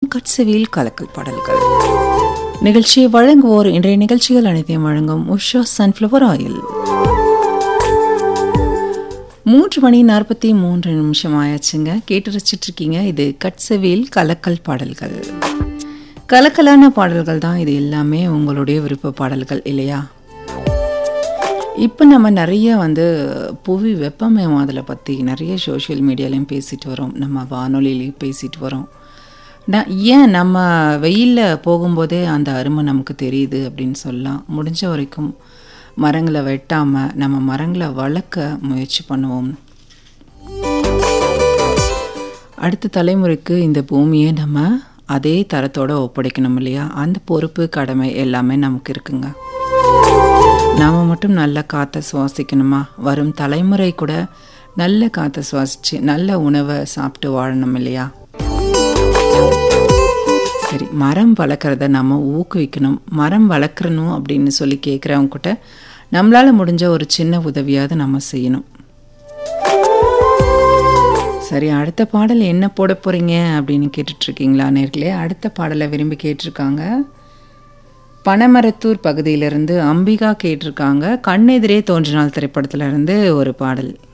கட்சவியில் கலக்கல் பாடல்கள் நிகழ்ச்சியை வழங்குவோர் இன்றைய நிகழ்ச்சிகள் அனைத்தையும் வழங்கும் உஷா சன்ஃப்ளவர் ஆயில் மூன்று மணி நாற்பத்தி மூன்று நிமிஷம் ஆயாச்சுங்க கேட்டு ரசிச்சிட்டு இருக்கீங்க இது கட்சவியில் கலக்கல் பாடல்கள் கலக்கலான பாடல்கள் தான் இது எல்லாமே உங்களுடைய விருப்ப பாடல்கள் இல்லையா இப்போ நம்ம நிறைய வந்து புவி வெப்பமயமாதலை பற்றி நிறைய சோஷியல் மீடியாலையும் பேசிட்டு வரோம் நம்ம வானொலியிலையும் பேசிட்டு வரோம் நான் ஏன் நம்ம வெயிலில் போகும்போதே அந்த அருமை நமக்கு தெரியுது அப்படின்னு சொல்லலாம் முடிஞ்ச வரைக்கும் மரங்களை வெட்டாமல் நம்ம மரங்களை வளர்க்க முயற்சி பண்ணுவோம் அடுத்த தலைமுறைக்கு இந்த பூமியை நம்ம அதே தரத்தோட ஒப்படைக்கணும் இல்லையா அந்த பொறுப்பு கடமை எல்லாமே நமக்கு இருக்குங்க நாம் மட்டும் நல்ல காற்றை சுவாசிக்கணுமா வரும் தலைமுறை கூட நல்ல காற்றை சுவாசித்து நல்ல உணவை சாப்பிட்டு வாழணும் இல்லையா சரி மரம் வளர்க்குறத நம்ம ஊக்குவிக்கணும் மரம் வளர்க்குறணும் அப்படின்னு சொல்லி கேட்குறவங்க கிட்ட நம்மளால் முடிஞ்ச ஒரு சின்ன உதவியாவது நம்ம செய்யணும் சரி அடுத்த பாடல் என்ன போட போகிறீங்க அப்படின்னு கேட்டுட்ருக்கீங்களா நேர்களே அடுத்த பாடலை விரும்பி கேட்டிருக்காங்க பனமரத்தூர் பகுதியிலிருந்து அம்பிகா கேட்டிருக்காங்க கண்ணெதிரே தோன்றினால் திரைப்படத்துல இருந்து ஒரு பாடல்